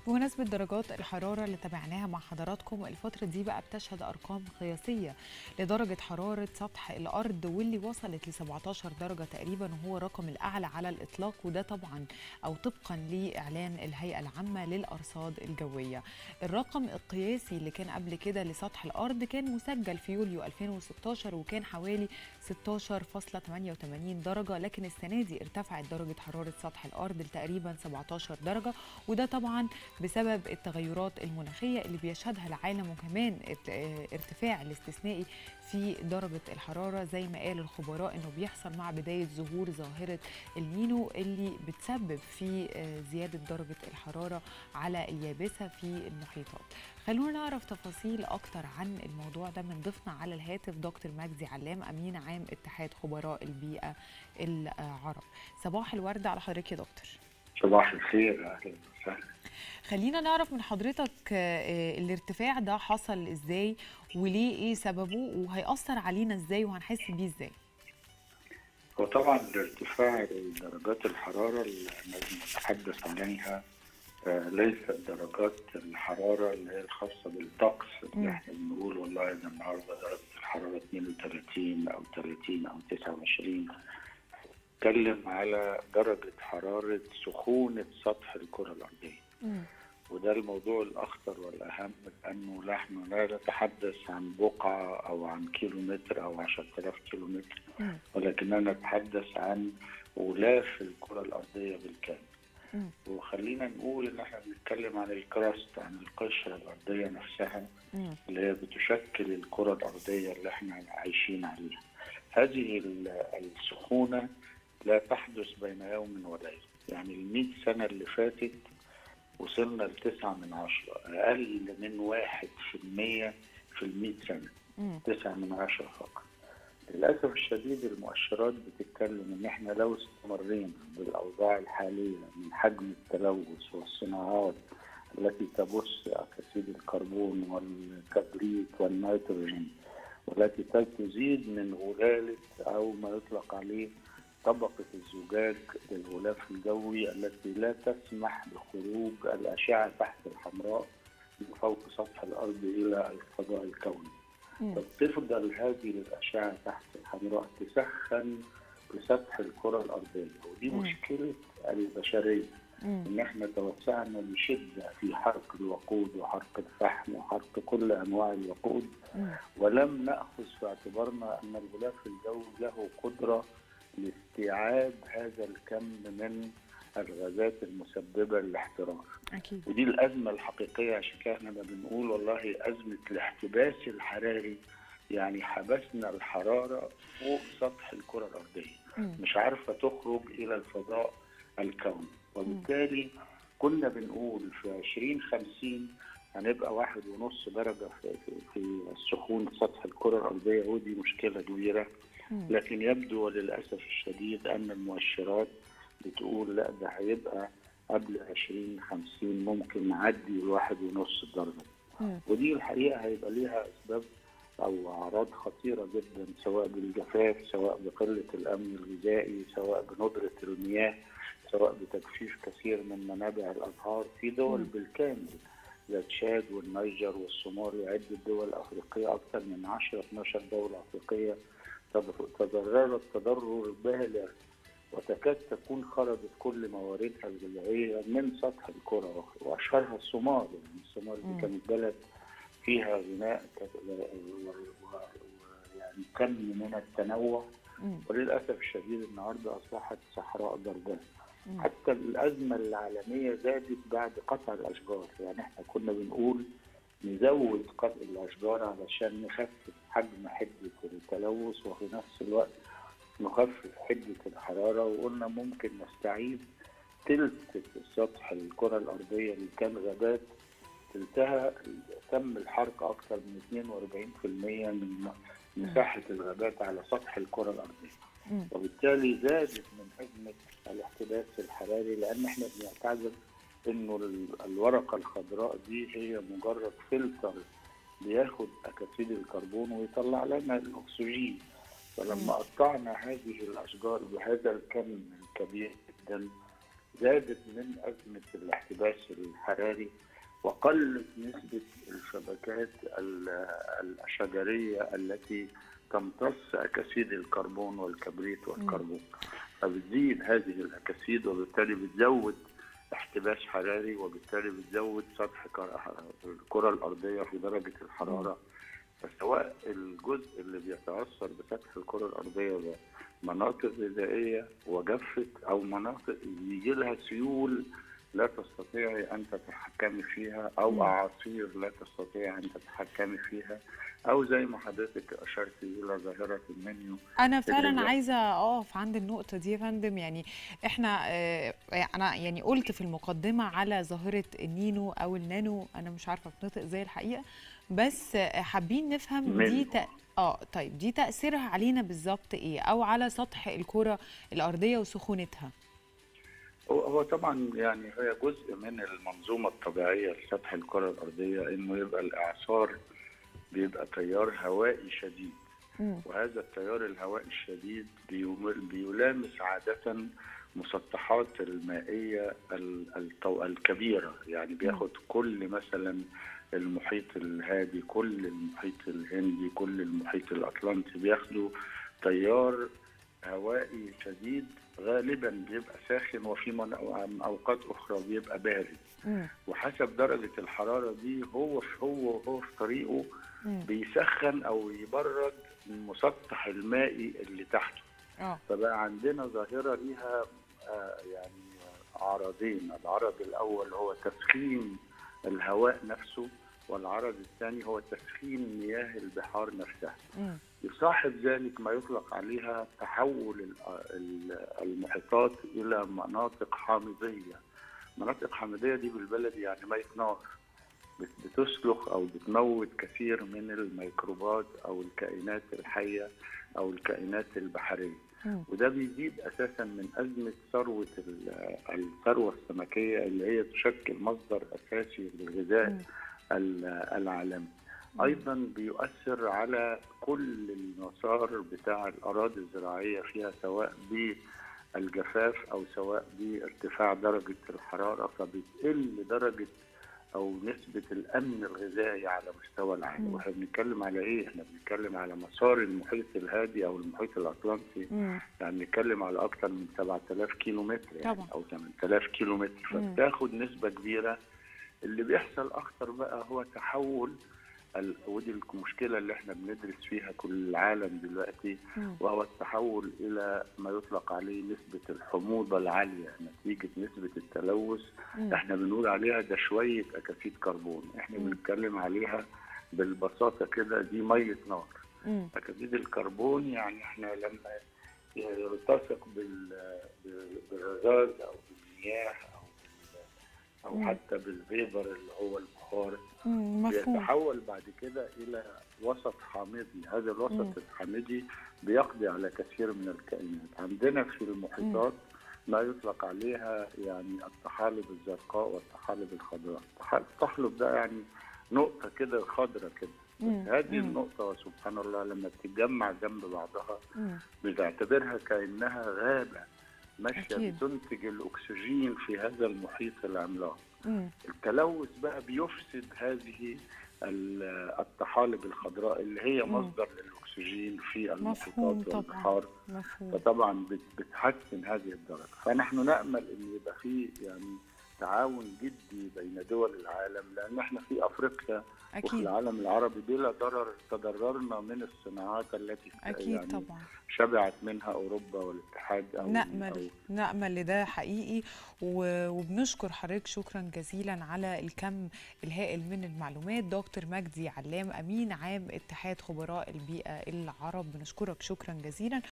بمناسبة درجات الحرارة اللي تابعناها مع حضراتكم الفترة دي بقى بتشهد أرقام قياسية لدرجة حرارة سطح الأرض واللي وصلت ل 17 درجة تقريبا وهو الرقم الأعلى على الإطلاق وده طبعا أو طبقا لإعلان الهيئة العامة للأرصاد الجوية الرقم القياسي اللي كان قبل كده لسطح الأرض كان مسجل في يوليو 2016 وكان حوالي 16.88 درجة لكن السنة دي ارتفعت درجة حرارة سطح الأرض لتقريبا 17 درجة وده طبعا بسبب التغيرات المناخية اللي بيشهدها العالم وكمان ارتفاع الاستثنائي في درجة الحرارة زي ما قال الخبراء انه بيحصل مع بداية ظهور ظاهرة النينو اللي بتسبب في زيادة درجة الحرارة على اليابسة في المحيطات خلونا نعرف تفاصيل أكتر عن الموضوع ده من ضيفنا على الهاتف دكتور مجدي علام أمين عام اتحاد خبراء البيئة العرب صباح الورد على حضرتك يا دكتور صباح الخير اهلا وسهلا خلينا نعرف من حضرتك الارتفاع ده حصل ازاي وليه ايه سببه وهيأثر علينا ازاي وهنحس بيه ازاي هو طبعا ارتفاع درجات الحرارة اللي نتحدث عليها ليست درجات الحرارة اللي هي الخاصة بالطقس اللي احنا بنقول والله ده النهارده درجة الحرارة 32 أو 30 أو 29 بتكلم على درجة حرارة سخونة سطح الكرة الأرضية مم. وده الموضوع الأخطر والأهم لأنه نحن لا نتحدث عن بقعة أو عن كيلو متر أو 10000 كيلو متر مم. ولكننا نتحدث عن غلاف الكرة الأرضية بالكامل مم. وخلينا نقول إن احنا بنتكلم عن الكراست عن القشرة الأرضية نفسها مم. اللي هي بتشكل الكرة الأرضية اللي احنا عايشين عليها هذه ال- السخونة لا تحدث بين يوم وليلة يعني المئة سنة اللي فاتت وصلنا لتسعة من عشرة أقل من واحد في المية في المئة سنة مم. تسعة من عشرة فقط للأسف الشديد المؤشرات بتتكلم إن إحنا لو استمرينا بالأوضاع الحالية من حجم التلوث والصناعات التي تبث أكاسيد الكربون والكبريت والنيتروجين والتي تزيد من غلالة أو ما يطلق عليه طبقة الزجاج للغلاف الجوي التي لا تسمح بخروج الأشعة تحت الحمراء من فوق سطح الأرض إلى الفضاء الكوني. مم. تفضل هذه الأشعة تحت الحمراء تسخن بسطح الكرة الأرضية ودي مم. مشكلة البشرية مم. إن إحنا توسعنا بشدة في حرق الوقود وحرق الفحم وحرق كل أنواع الوقود مم. ولم نأخذ في اعتبارنا أن الغلاف الجوي له قدرة لاستيعاب هذا الكم من الغازات المسببة للاحتراق اكيد ودي الأزمة الحقيقية عشان كده احنا ما بنقول والله أزمة الاحتباس الحراري يعني حبسنا الحرارة فوق سطح الكرة الأرضية مم. مش عارفة تخرج إلى الفضاء الكوني وبالتالي كنا بنقول في 2050 هنبقى واحد ونص درجة في, في, في سخون سطح الكرة الأرضية ودي مشكلة كبيرة مم. لكن يبدو وللأسف الشديد أن المؤشرات بتقول لا ده هيبقى قبل 2050 ممكن نعدي الواحد ونص درجة مم. ودي الحقيقة هيبقى ليها أسباب أو أعراض خطيرة جدا سواء بالجفاف سواء بقلة الأمن الغذائي سواء بندرة المياه سواء بتجفيف كثير من منابع الأنهار في دول مم. بالكامل زي تشاد والنيجر والصومال وعدة دول أفريقية أكثر من 10 12 دولة أفريقية تضر- تضررت تضرر بالغ وتكاد تكون خرجت كل مواردها الغذائية من سطح الكرة وأشهرها الصومال يعني الصومال مم. دي كانت بلد فيها غناء ك- و- و- و- ويعني كم من التنوع مم. وللأسف الشديد النهاردة أصبحت صحراء جرداء مم. حتى الأزمة العالمية زادت بعد قطع الأشجار يعني احنا كنا بنقول نزود قطع الأشجار علشان نخفف حجم حدة التلوث وفي نفس الوقت نخفف حدة الحرارة وقلنا ممكن نستعيد تلت سطح الكرة الأرضية اللي كان غابات تلتها تم الحرق أكثر من 42% من مساحة الغابات على سطح الكرة الأرضية مم. وبالتالي زادت من أزمة الاحتباس الحراري لأن احنا بنعتبر إنه ال- الورقة الخضراء دي هي مجرد فلتر بياخد أكاسيد الكربون ويطلع لنا الأكسجين فلما قطعنا هذه الأشجار بهذا الكم الكبير جدا زادت من ازمه الاحتباس الحراري وقلت نسبه الشبكات الشجريه التي تمتص اكاسيد الكربون والكبريت والكربون فبتزيد هذه الاكاسيد وبالتالي بتزود احتباس حراري وبالتالي بتزود سطح الكره الارضيه في درجه الحراره فسواء الجزء اللي بيتاثر بسطح الكره الارضيه ده مناطق غذائيه وجفت او مناطق يجي لها سيول لا تستطيعي ان تتحكمي فيها او اعاصير لا تستطيعي ان تتحكمي فيها او زي ما حضرتك اشرتي الى ظاهره المنيو انا فعلا عايزه اقف عند النقطه دي يا فندم يعني احنا اه انا يعني قلت في المقدمه على ظاهره النينو او النانو انا مش عارفه بتنطق ازاي الحقيقه بس حابين نفهم دي تق... اه طيب دي تاثيرها علينا بالظبط ايه او على سطح الكره الارضيه وسخونتها هو طبعا يعني هي جزء من المنظومه الطبيعيه لسطح الكره الارضيه انه يبقى الاعصار بيبقى تيار هوائي شديد م. وهذا التيار الهوائي الشديد بيلامس عاده مسطحات المائيه الكبيره يعني بياخد كل مثلا المحيط الهادي كل المحيط الهندي كل المحيط الاطلنطي بياخدوا تيار هوائي شديد غالبا بيبقى ساخن وفي اوقات اخرى بيبقى بارد وحسب درجه الحراره دي هو في هو هو في طريقه بيسخن او يبرد المسطح المائي اللي تحته أوه. فبقى عندنا ظاهره ليها آه يعني عرضين العرض الاول هو تسخين الهواء نفسه والعرض الثاني هو تسخين مياه البحار نفسها م. يصاحب ذلك ما يطلق عليها تحول المحيطات الى مناطق حامضيه مناطق حامضيه دي بالبلدي يعني ميه نار بتسلخ او بتموت كثير من الميكروبات او الكائنات الحيه او الكائنات البحريه م. وده بيزيد اساسا من ازمه ثروه الثروه السمكيه اللي هي تشكل مصدر اساسي للغذاء العالمي ايضا بيؤثر على كل المسار بتاع الاراضي الزراعيه فيها سواء بالجفاف او سواء بارتفاع درجه الحراره فبتقل درجه او نسبه الامن الغذائي على مستوى العالم واحنا بنتكلم على ايه احنا بنتكلم على مسار المحيط الهادي او المحيط الاطلنطي مم. يعني بنتكلم على اكثر من 7000 كيلو متر يعني طبعا. او 8000 كيلو متر فبتاخد نسبه كبيره اللي بيحصل اكتر بقى هو تحول ودي المشكله اللي احنا بندرس فيها كل العالم دلوقتي مم. وهو التحول الى ما يطلق عليه نسبه الحموضه العاليه نتيجه نسبه التلوث مم. احنا بنقول عليها ده شويه اكاسيد كربون احنا مم. بنتكلم عليها بالبساطه كده دي ميه نار مم. اكاسيد الكربون يعني احنا لما يلتصق بال- بالغاز او بالمياه او بال- او مم. حتى بالفيبر اللي هو البخار مم. مفهوم بيتحول بعد كده الى وسط حامضي هذا مم. الوسط الحامضي بيقضي على كثير من الكائنات عندنا في المحيطات ما يطلق عليها يعني الطحالب الزرقاء والطحالب الخضراء الطح- الطحلب ده يعني نقطة كده خضرة كده مم. هذه مم. النقطة سبحان الله لما بتتجمع جنب بعضها مم. بتعتبرها كأنها غابة ماشية أكيد. بتنتج الأكسجين في هذا المحيط العملاق مم. التلوث بقى بيفسد هذه ال- الطحالب الخضراء اللي هي مم. مصدر للاكسجين في مفهوم المحيطات طبعا والبحار مفهوم فطبعا بت- بتحسن هذه الدرجه فنحن نامل ان يبقى في يعني تعاون جدي بين دول العالم لان احنا في افريقيا وفي اكيد العالم العربي بلا ضرر تضررنا من الصناعات التي اكيد يعني طبعا شبعت منها اوروبا والاتحاد او نأمل أو نأمل لده حقيقي و- وبنشكر حضرتك شكرا جزيلا على الكم الهائل من المعلومات دكتور مجدي علام أمين عام اتحاد خبراء البيئة العرب بنشكرك شكرا جزيلا